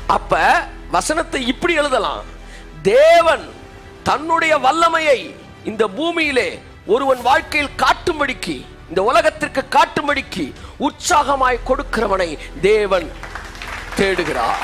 அப்ப வசனத்தை இப்படி எழுதலாம் தேவன் தன்னுடைய வல்லமையை இந்த பூமியிலே ஒருவன் வாழ்க்கையில் காட்டும்படிக்கு இந்த உலகத்திற்கு காட்டும்படிக்கு உற்சாகமாய் கொடுக்கிறவனை தேவன் தேடுகிறார்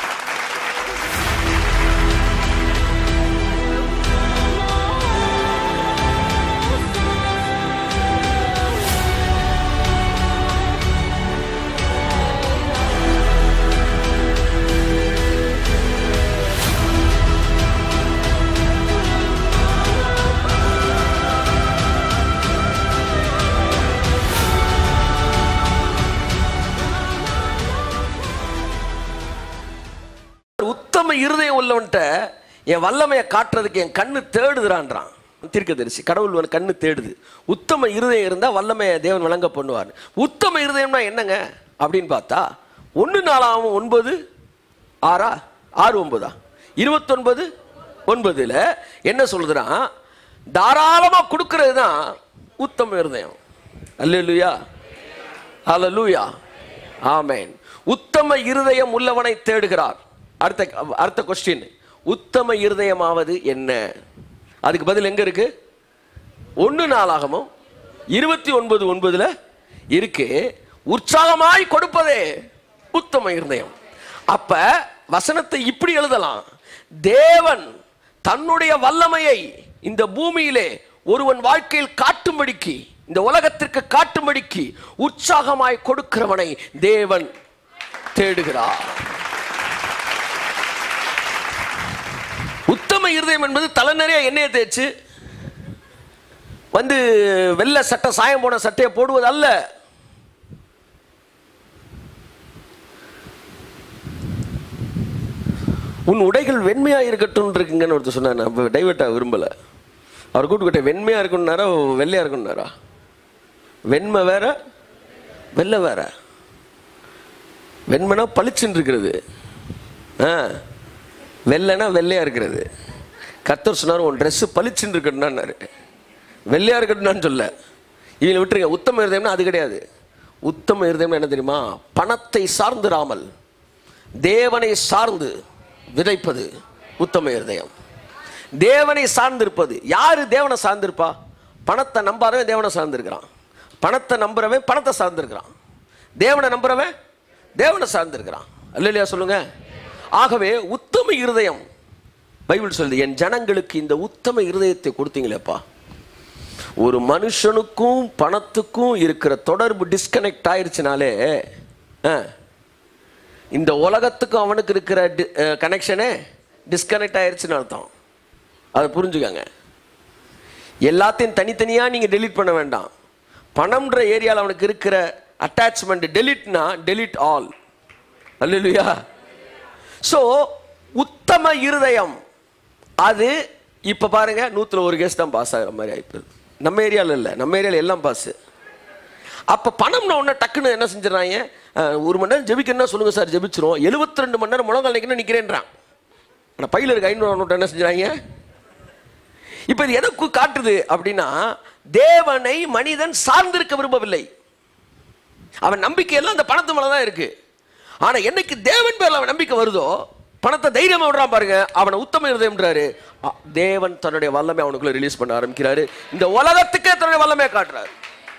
உத்தம இருதயம் உள்ளவன்ட்ட என் வல்லமையை காட்டுறதுக்கு என் கண்ணு தேடுதுறான்றான் தீர்க்கதரிசி கடவுள் வந்து கண்ணு தேடுது உத்தம இருதயம் இருந்தால் வல்லமையை தேவன் வழங்க பண்ணுவார் உத்தம இருதயம்னா என்னங்க அப்படின்னு பார்த்தா ஒன்று நாலாவும் ஒன்பது ஆறா ஆறு ஒன்பதா இருபத்தொன்பது ஒன்பதுல என்ன சொல்லுதுன்னா தாராளமாக கொடுக்கறது தான் உத்தம இருதயம் அல்லேலூயா ஹalleluya ஆமென் உத்தம இருதயம் உள்ளவனை தேடுகிறார் அடுத்த அடுத்த கொஸ்டின் உத்தம இருதயமாவது என்ன அதுக்கு பதில் எங்க இருக்கு ஒன்று நாளாகமும் இருபத்தி ஒன்பது ஒன்பதுல இருக்கு உற்சாகமாய் கொடுப்பதே உத்தம இருதயம் அப்ப வசனத்தை இப்படி எழுதலாம் தேவன் தன்னுடைய வல்லமையை இந்த பூமியிலே ஒருவன் வாழ்க்கையில் காட்டும்படிக்கு இந்த உலகத்திற்கு காட்டும்படிக்கு உற்சாகமாய் கொடுக்கிறவனை தேவன் தேடுகிறார் உத்தம இருதயம் என்பது தலை நிறைய எண்ணெயை தேய்ச்சு வந்து வெள்ளை சட்டை சாயம் போன சட்டையை போடுவது அல்ல உன் உடைகள் வெண்மையா இருக்கட்டும் இருக்குங்கன்னு ஒருத்தர் சொன்னார் நான் டைவர்ட்டா விரும்பல அவர் கூட்டுக்கிட்ட வெண்மையா இருக்கணும்னாரா வெள்ளையா இருக்கணும்னாரா வெண்மை வேற வெள்ளை வேற வெண்மைனா பளிச்சுன்னு இருக்கிறது ஆ வெள்ளைனா வெள்ளையா இருக்கிறது கத்தர் சொன்னார் உன் ட்ரெஸ் பளிச்சுன்னு இருக்கணும்னாரு வெள்ளையா இருக்கணும்னு சொல்ல இவங்களை விட்டுருங்க உத்தம இருதயம்னா அது கிடையாது உத்தம இருதயம் என்ன தெரியுமா பணத்தை சார்ந்திராமல் தேவனை சார்ந்து விதைப்பது உத்தம இருதயம் தேவனை சார்ந்திருப்பது யாரு தேவனை சார்ந்திருப்பா பணத்தை நம்பாதவன் தேவனை சார்ந்திருக்கிறான் பணத்தை நம்புறவன் பணத்தை சார்ந்திருக்கிறான் தேவனை நம்புறவன் தேவனை சார்ந்திருக்கிறான் இல்லையா சொல்லுங்க ஆகவே உத்தம இருதயம் பைபிள் சொல்லுது என் ஜனங்களுக்கு இந்த உத்தம இருதயத்தை கொடுத்தீங்களேப்பா ஒரு மனுஷனுக்கும் பணத்துக்கும் இருக்கிற தொடர்பு டிஸ்கனெக்ட் ஆயிருச்சுனாலே ஆ, இந்த உலகத்துக்கும் அவனுக்கு இருக்கிற கனெக்ஷனே டிஸ்கனெக்ட் ஆயிருச்சுன்னு அர்த்தம் அதை புரிஞ்சுக்கங்க எல்லாத்தையும் தனித்தனியாக நீங்கள் டெலீட் பண்ண வேண்டாம் பணம்ன்ற ஏரியாவில் அவனுக்கு இருக்கிற அட்டாச்மெண்ட் டெலிட்னா டெலிட் ஆல் அல்லையா ஸோ உத்தம இருதயம் அது இப்போ பாருங்க நூற்றுல ஒரு கேஸ் தான் பாஸ் ஆகிற மாதிரி ஆயிப்போகுது நம்ம ஏரியாவில் இல்லை நம்ம ஏரியாவில் எல்லாம் பாஸ் அப்போ பணம்னா ஒன்று டக்குன்னு என்ன செஞ்சிடறாங்க அஹ், ஒரு மணி நேரம் ஜெபிக்கணும்னா சொல்லுங்கள் சார் ஜெபிச்சிரும் 72 ரெண்டு மணி நேரம் முழங்கால் நிற்கணும் நிற்கிறேன்றான் ஆனால் பையில் இருக்க ஐநூறு நோட்டை என்ன செஞ்சுறாங்க இப்போ இது எதை கு- காட்டுது அப்படின்னா தேவனை மனிதன் சார்ந்திருக்க விரும்பவில்லை அவன் நம்பிக்கை எல்லாம் அந்த பணத்து மேல தான் இருக்கு ஆனா என்னைக்கு தேவன் பேர்ல அவன் நம்பிக்கை வருதோ பணத்தை தைரியமா விடுறான் பாருங்க அவனை உத்தம இருதயம்ன்றாரு அ, தேவன் தன்னுடைய வல்லமை அவனுக்குள்ள ரிலீஸ் பண்ண ஆரம்பிக்கிறாரு இந்த உலகத்துக்கே தன்னுடைய வல்லமையை காட்டுறாரு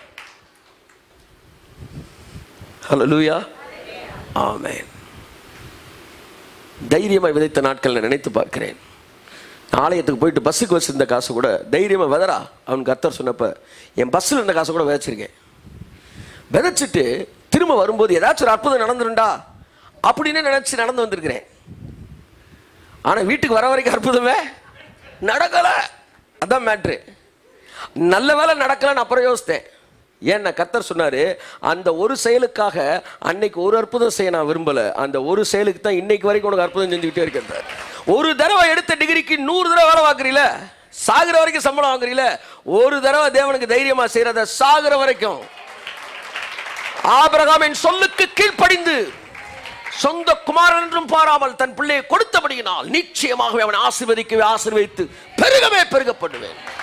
ஹalleluya ஆமென் தைரியமாய் விதைத்த நாட்கள் நான் நினைத்து பார்க்கிறேன் ஆலயத்துக்கு போயிட்டு பஸ்ஸுக்கு வச்சிருந்த காசு கூட தைரியமா விதறா அவனுக்கு கர்த்தர் சொன்னப்ப என் பஸ்ஸில் இருந்த காசு கூட விதைச்சிருக்கேன் விதைச்சிட்டு திரும்ப வரும்போது ஏதாச்சும் ஒரு அற்புதம் நடந்துருண்டா அப்படின்னு நினைச்சு நடந்து வந்திருக்கிறேன் ஆனா வீட்டுக்கு வர வரைக்கும் அற்புதமே நடக்கல அதான் மேட்ரு நல்ல வேலை நடக்கலன்னு அப்புறம் யோசித்தேன் ஏன்னா கத்தர் சொன்னாரு அந்த ஒரு செயலுக்காக அன்னைக்கு ஒரு அற்புதம் செய்ய நான் விரும்பல அந்த ஒரு செயலுக்கு தான் இன்னைக்கு வரைக்கும் உனக்கு அற்புதம் செஞ்சுக்கிட்டே இருக்கிறார் ஒரு தடவை எடுத்த டிகிரிக்கு நூறு தடவை வேலை பார்க்குறீல சாகுற வரைக்கும் சம்பளம் வாங்குறீல ஒரு தடவை தேவனுக்கு தைரியமா செய்யறத சாகுற வரைக்கும் ஆபிரகாம் என் சொல்லுக்கு கீழ்ப்படிந்து சொந்த குமாரன் என்றும் பாராமல் தன் பிள்ளையை கொடுத்தபடியினால் நிச்சயமாகவே அவன் ஆசீர்வதிக்கவே ஆசீர்வதித்து பெருகவே பெருகப்படுவேன்